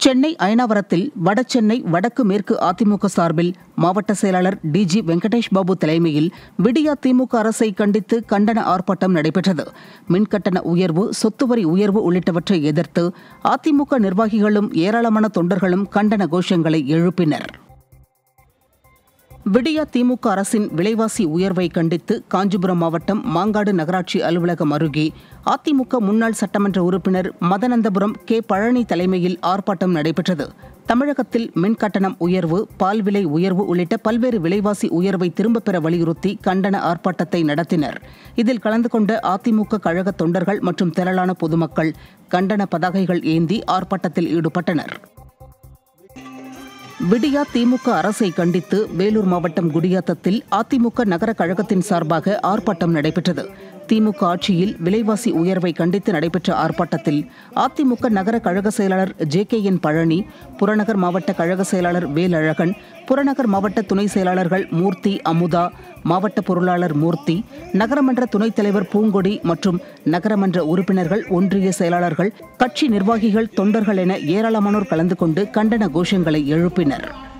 சென்னை அயனாவரத்தில் வடசென்னை வடக்கு மேற்கு அதிமுக சார்பில் மாவட்ட செயலாளர் டிஜி வெங்கடேஷ் பாபு தலைமையில் விடியா திமுக அரசை கண்டித்து கண்டன ஆர்ப்பாட்டம் நடைபெற்றது மின்கட்டண உயர்வு சொத்து வரி உயர்வு உள்ளிட்டவற்றை எதிர்த்து அதிமுக நிர்வாகிகளும் ஏராளமான தொண்டர்களும் கண்டன கோஷங்களை எழுப்பினர் விடியா திமுக அரசின் விலைவாசி உயர்வை கண்டித்து காஞ்சிபுரம் மாவட்டம் மாங்காடு நகராட்சி அலுவலகம் அருகே அதிமுக முன்னாள் சட்டமன்ற உறுப்பினர் மதனந்தபுரம் கே பழனி தலைமையில் ஆர்ப்பாட்டம் நடைபெற்றது தமிழகத்தில் மின்கட்டணம் உயர்வு பால் விலை உயர்வு உள்ளிட்ட பல்வேறு விலைவாசி உயர்வை திரும்பப் பெற வலியுறுத்தி கண்டன ஆர்ப்பாட்டத்தை நடத்தினர் இதில் கலந்து கொண்ட அதிமுக கழக தொண்டர்கள் மற்றும் திரளான பொதுமக்கள் கண்டன பதாகைகள் ஏந்தி ஆர்ப்பாட்டத்தில் ஈடுபட்டனர் விடியா திமுக அரசை கண்டித்து வேலூர் மாவட்டம் குடியாத்தத்தில் அதிமுக நகர கழகத்தின் சார்பாக ஆர்ப்பாட்டம் நடைபெற்றது திமுக ஆட்சியில் விலைவாசி உயர்வை கண்டித்து நடைபெற்ற ஆர்ப்பாட்டத்தில் அதிமுக நகர கழக செயலாளர் ஜே கே என் பழனி புறநகர் மாவட்ட கழக செயலாளர் வேலழகன் புறநகர் மாவட்ட துணை செயலாளர்கள் மூர்த்தி அமுதா மாவட்ட பொருளாளர் மூர்த்தி நகரமன்ற துணைத் தலைவர் பூங்கொடி மற்றும் நகரமன்ற உறுப்பினர்கள் ஒன்றிய செயலாளர்கள் கட்சி நிர்வாகிகள் தொண்டர்கள் என ஏராளமானோர் கலந்து கொண்டு கண்டன கோஷங்களை எழுப்பினர்